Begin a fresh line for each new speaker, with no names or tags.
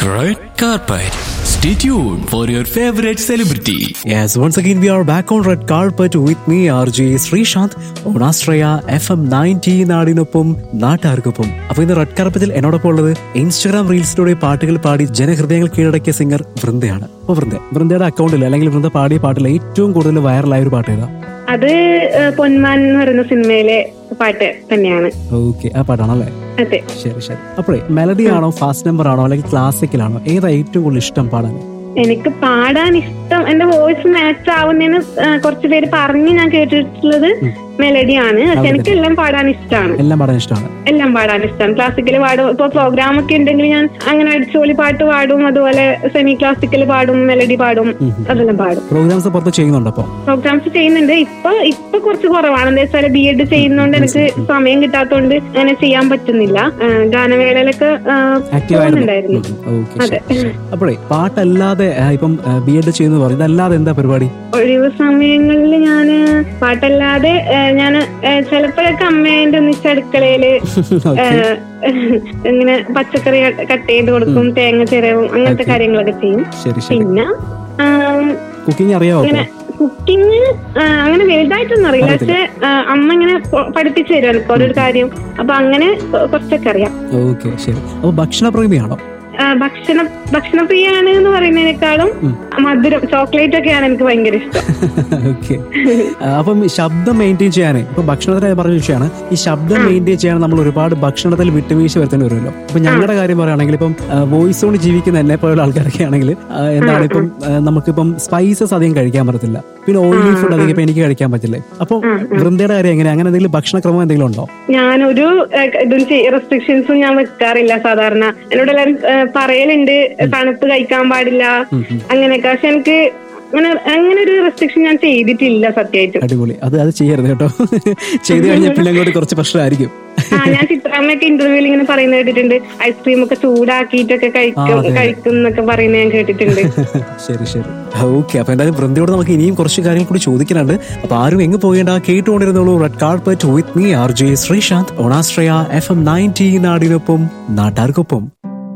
Red carpet. Stay tuned for your favorite celebrity.
Yes, once again we are back on red carpet with me RJ Sreesanth on Astraya FM 90 നാടിനൊപ്പം നാട്ടുകാർക്കൊപ്പം അപ്പൊ ഇന്ന് red കാർപ്പറ്റിൽ എന്നോടൊപ്പം ഉള്ളത് Instagram റീൽസിലൂടെ പാട്ടുകൾ പാടി ജനഹൃദയങ്ങൾ കീഴടക്കിയ singer വൃന്ദയാണ് അപ്പൊ വൃന്ദ വൃന്ദയുടെ അക്കൗണ്ടിൽ അല്ലെങ്കിൽ വൃന്ദ പാടിയ പാട്ടിൽ ഏറ്റവും കൂടുതൽ വൈറലായ ഒരു പാട്ട് ഏതാ
അത് ഏഹ്, പൊന്മാൻ എന്ന് പറയുന്ന സിനിമയിലെ പാട്ട് തന്നെയാണ്
ഓക്കെ ആ പാട്ടാണല്ലേ
അതെ
ശരി ശരി അപ്പോഴേ മെലഡി ആണോ ഫാസ്റ്റ് നമ്പർ ആണോ അല്ലെങ്കിൽ ക്ലാസിക്കലാണോ ഏതാ ഏറ്റവും കൂടുതൽ ഇഷ്ടം പാടാൻ
എനിക്ക് പാടാൻ ഇഷ്ടം എന്റെ വോയിസ് മാച്ച് ആവുന്നതിന് ഏഹ്, കുറച്ച് പേര് പറഞ്ഞ് ഞാൻ കേട്ടിട്ടുള്ളത് മെലഡിയാണ് പക്ഷെ എനിക്ക് എല്ലാം പാടാൻ ഇഷ്ടമാണ്
എല്ലാം പാടാൻ ഇഷ്ടമാണ്
എല്ലാം പാടാൻ ഇഷ്ടമാണ് ക്ലാസിക്കൽ പാടും ഇപ്പൊ പ്രോഗ്രാം ഒക്കെ ഉണ്ടെങ്കിൽ ഞാൻ അങ്ങനെ അടിച്ചോളി പാട്ട് പാടും അതുപോലെ സെമി ക്ലാസിക്കൽ പാടും മെലഡി പാടും അതെല്ലാം പാടും
പ്രോഗ്രാംസ് പുറത്ത് ചെയ്യുന്നുണ്ട് അപ്പോൾ
പ്രോഗ്രാംസ് ചെയ്യുന്നുണ്ട് ഇപ്പൊ ഇപ്പൊ കുറച്ച് കുറവാണ് എന്താ വെച്ചാൽ ബി എഡ് ചെയ്യുന്നോണ്ട് എനിക്ക് സമയം കിട്ടാത്തോണ്ട് അങ്ങനെ ചെയ്യാൻ പറ്റുന്നില്ല ആ, ഗാനമേളയിലൊക്കെ ആ,
ആക്റ്റീവ്
പോകുന്നുണ്ടായിരുന്നു
ഓക്കെ
അതെ
അപ്പോഴേ പാട്ടല്ലാതെ ആ, ഇപ്പം ബി എഡ് ചെയ്യുന്നു പറയും ഇതല്ലാതെ എന്താ പരിപാടി
ഒഴിവ് സമയങ്ങളിൽ ഞാന് പാട്ടല്ലാതെ ഞാൻ ചിലപ്പോഴൊക്കെ അമ്മേന്റെ ഒന്നിച്ച് അടുക്കളയില്
ഓക്കെ
ആ, ഇങ്ങനെ പച്ചക്കറി കട്ട് ചെയ്ത് കൊടുക്കും തേങ്ങ ചിരവും അങ്ങനത്തെ കാര്യങ്ങളൊക്കെ ചെയ്യും
ശരി ശരി
പിന്നെ ആ,
കുക്കിംഗ് അറിയാവോ
ഇങ്ങനെ കുക്കിംഗ് അങ്ങനെ വലുതായിട്ടൊന്നും അറിയില്ല പക്ഷെ ആ, അമ്മ ഇങ്ങനെ പ- പഠിപ്പിച്ചു തരും എനിക്ക് ഓരോരു കാര്യം അപ്പൊ അങ്ങനെ കൊ- കുറച്ചൊക്കെ അറിയാം
ഓക്കെ ശരി അപ്പൊ ഭക്ഷണപ്രേമിയാണോ
ആ, ഭക്ഷണ ഭക്ഷണപ്രിയാണ് എന്ന് പറയുന്നതിനേക്കാളും മധുരം ചോക്ലേറ്റ് ഒക്കെയാണ് എനിക്ക് ഭയങ്കര ഇഷ്ടം
ഓക്കെ അപ്പം ഈ ശബ്ദം മെയിൻറ്റെയിൻ ചെയ്യാൻ ഇപ്പൊ ഭക്ഷണത്തിന് പറഞ്ഞ വിഷയമാണ് ഈ ശബ്ദം മെയിൻറ്റെയിൻ ചെയ്യാൻ നമ്മൾ ഒരുപാട് ഭക്ഷണത്തിൽ വിട്ടുവീഴ്ച വരുത്തേണ്ടി വരുമല്ലോ ഇപ്പൊ ഞങ്ങളുടെ കാര്യം പറയുകയാണെങ്കിൽ ഇപ്പം വോയിസ് കൊണ്ട് ജീവിക്കുന്ന എന്നെ പോലുള്ള ആൾക്കാരൊക്കെ ആണെങ്കിൽ ആ, എന്താണ് ഇപ്പം ആ, നമുക്കിപ്പം സ്പൈസസ് അധികം കഴിക്കാൻ പറ്റത്തില്ല പിന്നെ ഓയിലി ഫുഡ് അധികം ഇപ്പൊ എനിക്ക് കഴിക്കാൻ പറ്റില്ലേ അപ്പൊ വൃന്ദയുടെ കാര്യം എങ്ങനെ അങ്ങനെ എന്തെങ്കിലും ഭക്ഷണക്രമം എന്തെങ്കിലും ഉണ്ടോ
ഞാനൊരു ഏഹ്, ഇതും റെസ്ട്രിക്ഷൻസും ഞാൻ വെക്കാറില്ല സാധാരണ എന്നോട് എല്ലാവരും ഏഹ്, പറയലുണ്ട് തണുപ്പ് കഴിക്കാൻ പാടില്ല അങ്ങനെയൊക്കെ പക്ഷെ എനിക്ക് അങ്ങനെ അങ്ങനെ ഒരു റെസ്ട്രിക്ഷൻ ഞാൻ ചെയ്തിട്ടില്ല സത്യമായിട്ടും
അടിപൊളി അത് അത് ചെയ്യരുത് കേട്ടോ ചെയ്ത് കഴിഞ്ഞാൽ പിന്നെ അങ്ങോട്ട് കുറച്ച് പ്രശ്നമായിരിക്കും
ആ ഞാൻ ചിത്രാമ്മയൊക്കെ ഇന്റർവ്യൂവിൽ ഇങ്ങനെ പറയുന്നത് കേട്ടിട്ടുണ്ട് ഐസ്ക്രീം ഒക്കെ ചൂടാക്കിയിട്ടൊക്കെ കഴിക്കും കഴിക്കും എന്നൊക്കെ പറയുന്നത് ഞാൻ കേട്ടിട്ടുണ്ട്
ശരി ശരി ഓക്കെ അപ്പൊ എന്തായാലും വൃന്ദയോട് നമുക്ക് ഇനിയും കുറച്ച് കാര്യങ്ങൾ കൂടി ചോദിക്കാനുണ്ട് അപ്പൊ ആരും എങ്ങ് പോകേണ്ട കേട്ടുകൊണ്ടിരുന്നുള്ളൂ red carpet with me R J Sreesanth Onashraya F M ninety നാടിനൊപ്പം നാട്ടാർക്കൊപ്പം